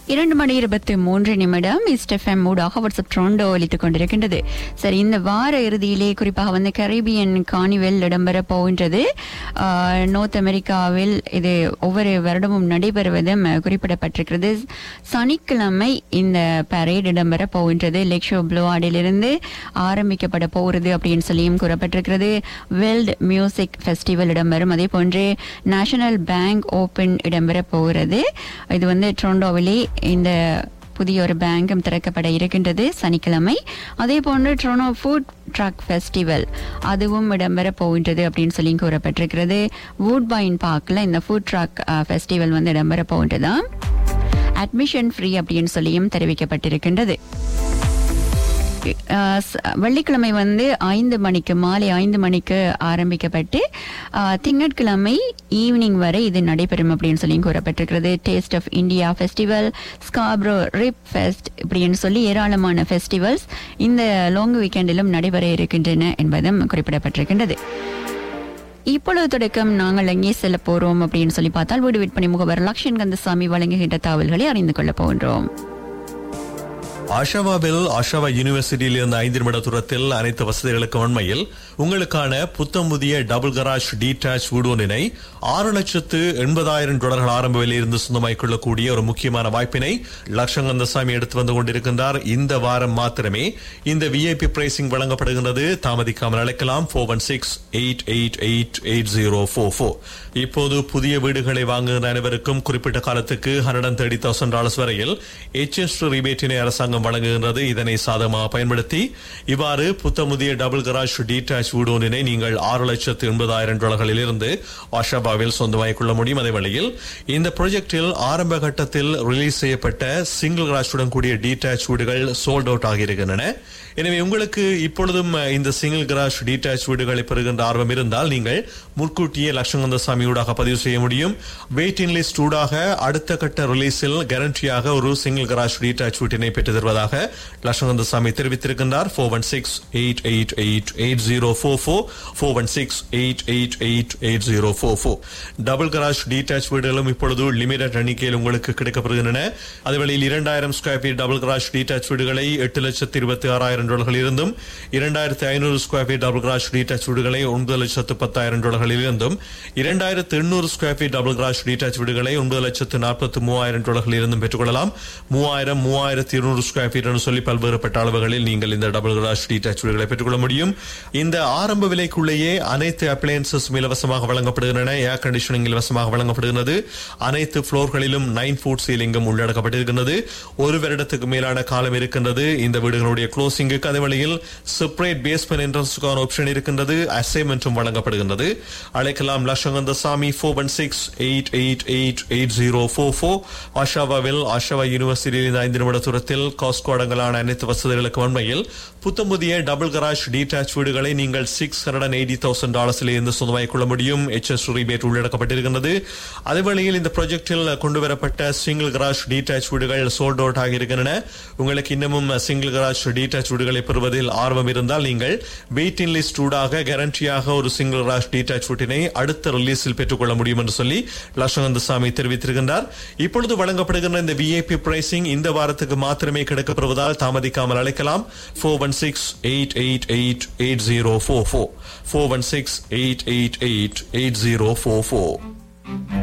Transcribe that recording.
இரண்டு மணி இருபத்தி மூன்று நிமிடம் இஸ்டெஃப்எம் ஊடாக வாட்ஸ்அப் ட்ரோண்டோ ஒலித்துக் கொண்டிருக்கின்றது சரி இந்த வார இறுதியிலே குறிப்பாக வந்து கரீபியன் காணிவெல் இடம்பெற போகின்றது ஆஹ், நோர்த் அமெரிக்காவில் இது ஒவ்வொரு வருடமும் நடைபெறுவதும் அஹ், குறிப்பிடப்பட்டிருக்கிறது சனிக்கிழமை இந்த பரேட் இடம்பெற போகின்றது லெக்ஷோ ப்ளூவார்டிலிருந்து ஆரம்பிக்கப்பட போகிறது அப்படின்னு சொல்லியும் கூறப்பட்டிருக்கிறது வேர்ல்ட் மியூசிக் ஃபெஸ்டிவல் இடம்பெறும் அதே போன்று நேஷனல் பேங்க் ஓபன் இடம்பெற போகிறது இது வந்து டொரண்டோவிலே இந்த புதிய ஒரு பேங்கும் திறக்கப்பட இருக்கின்றது சனிக்கிழமை அதே போன்று ட்ரோனோ ஃபுட் ட்ரக் ஃபெஸ்டிவல் அதுவும் இடம்பெற போகின்றது அப்படின்னு சொல்லி கூறப்பட்டிருக்கிறது வூட்பைன் பார்க்கில் இந்த ஃபுட் ட்ரக் ஃபெஸ்டிவல் வந்து இடம்பெற போகின்றதாம் அட்மிஷன் ஃப்ரீ அப்படின்னு சொல்லியும் தெரிவிக்கப்பட்டிருக்கின்றது அஹ் ச- வெள்ளிக்கிழமை வந்து ஐந்து மணிக்கு மாலை ஐந்து மணிக்கு ஆரம்பிக்கப்பட்டு அஹ், திங்கட்கிழமை ஈவினிங் வரை இது நடைபெறும் அப்படின்னு சொல்லி கூறப்பட்டிருக்கிறது taste of India festival Scarborough rib fest இப்படின்னு சொல்லி ஏராளமான ஃபெஸ்டிவல்ஸ் இந்த லாங் வீக்கெண்டிலும் நடைபெற இருக்கின்றன என்பதும் குறிப்பிடப்பட்டிருக்கின்றது இப்பொழுது தொடக்கம் நாங்கள் எங்கே செல்ல போறோம் அப்படின்னு சொல்லி பார்த்தால் வீடு விற்பனை முகவர் லக்ஷன் கந்தசாமி வழங்குகின்ற தகவல்களை அறிந்து கொள்ளப் போகின்றோம் ஆஷாவாவில் ஆஷாவா யூனிவர்சிட்டியில் இருந்த ஐந்து நிமிட தூரத்தில் அனைத்து வசதிகளுக்கும் உண்மையில் உங்களுக்கான புத்தம் புதிய டபுள் கராஜ் டீடாச் வீடு ஒன்றினை ஆறு லட்சத்து எண்பதாயிரம் டாலர்கள் ஆரம்ப விலையிலிருந்து சொந்தமாக்கிக் கொள்ளக்கூடிய ஒரு முக்கியமான வாய்ப்பினை லட்சங்கந்தசாமி எடுத்து வந்து கொண்டிருக்கின்றார் இந்த வாரம் மாத்திரமே இந்த விஐபி பிரைசிங் வழங்கப்படுகின்றது தாமதிக்காமல் அழைக்கலாம் four one six eight eight eight eight zero four four இப்போது புதிய வீடுகளை வாங்குகிற அனைவருக்கும் குறிப்பிட்ட காலத்துக்கு hundred and thirty thousand dollars வரையில் எச்எஸ் ரிபேட்டினை அரசாங்கம் வழங்குகின்றது இதனை சாதகமாக பயன்படுத்தி இவ்வாறு புத்தமுதிய டபுள் கராஜ் டீடாச் வீடு ஒன்றினை நீங்கள் ஆறு லட்சத்து எண்பதாயிரம் டாலர்களில் இருந்து ஆஷாபாவில் சொந்தமாக்கிக் கொள்ள முடியும் அதே வேளையில் இந்த ப்ராஜெக்டில் ஆரம்ப கட்டத்தில் ரிலீஸ் செய்யப்பட்ட சிங்கிள் கராஜுடன் கூடிய டீடாச் வீடுகள் சோல்ட் அவுட் ஆகியிருக்கின்றன எனவே உங்களுக்கு இப்பொழுதும் அஹ், இந்த சிங்கிள் கராஜ் டீடாச் வீடுகளை பெறுகின்ற ஆர்வம் இருந்தால் நீங்கள் முன்கூட்டியே லட்சங்கந்தசாமி ஊடாக பதிவு செய்ய முடியும் வெயிட்டிங் லிஸ்ட் ஊடாக அடுத்த கட்ட ரிலீஸில் கேரண்டியாக ஒரு சிங்கிள் கராஜ் டீடாச் வீட்டினை பெற்று தருவதாக லட்சங்கந்தசாமி தெரிவித்திருக்கின்றார் four one six eight eight eight eight zero four four four one six eight eight eight eight zero four four double garage detached வீடுகளும் இப்பொழுது லிமிடெட் எண்ணிக்கையில் உங்களுக்கு கிடைக்கப்படுகின்றன அதுவழியில் இரண்டாயிரம் square feet double garage detached வீடுகளை எட்டு லட்சத்து இருபத்தி ஆறாயிரம் டாலர்கள் இருந்தும் இரண்டாயிரத்து ஐநூறு square feet double garage detached வீடுகளை ஒன்பது லட்சத்து பத்தாயிரம் டாலர்களில் இருந்தும் இரண்டாயிரத்து எண்ணூறு square feet double garage detached வீடுகளை ஒன்பது லட்சத்து நாற்பத்து மூவாயிரம் டாலர்களில் இருந்தும் பெற்றுக்கொள்ளலாம் மூவாயிரம் மூவாயிரத்து இருநூறு ஸ்கொயர் ஃபீட் என்று சொல்லி பல்வேறுபட்ட அளவுகளில் நீங்கள் இந்த டபுள் கராஜ் டீடாச் வீடுகளை பெற்றுக்கொள்ள முடியும் இந்த ஆரம்ப விலைக்குள்ளேயே அனைத்து அப்ளையன்சஸ் இலவசமாக வழங்கப்படுகின்றன ஏர் கண்டிஷனிங் இலவசமாக வழங்கப்படுகிறது அனைத்து புளோர்களிலும் நைன் ஃபுட் சீலிங்கும் உள்ளடக்கப்பட்டிருக்கின்றது ஒரு வருடத்துக்கு மேலான காலம் இருக்கின்றது இந்த வீடுகளுடைய க்ளோசிங்குக்கு அதே வழியில் செப்பரேட் பேஸ்மெண்ட் என்ட்ரன்ஸுக்கான ஆப்ஷன் இருக்கின்றது அசைன்மெண்ட்டும் வழங்கப்படுகின்றது அழைக்கலாம் Latchakandasamy four one six eight eight eight eight zero four four ஆஷாவாவில் ஆஷாவா யூனிவர்சிட்டியில் இந்த ஐந்து நிமிட தூரத்தில் காஸ்கோ அடங்கலான அனைத்து வசதிகளுக்கு உண்மையில் புத்தம் புதிய டபுள் கராஜ் டீடாச் வீடுகளை நீங்கள் six hundred and eighty thousand டாலர்ஸில் இருந்து சொந்தமாக்கிக் கொள்ள முடியும் எச்எஸ் ரிபேட் உள்ளடக்கப்பட்டிருக்கின்றது அதே வேளையில் இந்த ப்ராஜெக்டில் கொண்டு வரப்பட்ட சிங்கிள் கராஜ் டீடாச் வீடுகள் சோல்ட் அவுட் ஆகியிருக்கின்றன உங்களுக்கு இன்னமும் சிங்கிள் கராஜ் டீடாச் வீடுகளை பெறுவதில் ஆர்வம் இருந்தால் நீங்கள் வெயிட்டிங் லிஸ்ட் ஊடாக கேரண்டியாக ஒரு சிங்கிள் கராஜ் டீடாச் வீட்டினை அடுத்த ரிலீஸில் பெற்றுக்கொள்ள முடியும் என்று சொல்லி லட்சகந்த சாமி தெரிவித்திருக்கின்றார் இப்பொழுது வழங்கப்படுகின்ற இந்த விஐபி பிரைசிங் இந்த வாரத்துக்கு மாத்திரமே கிடைக்கப்படுவதால் தாமதிக்காமல் அழைக்கலாம் four one six eight eight eight eight zero four four four one six eight eight eight eight zero four four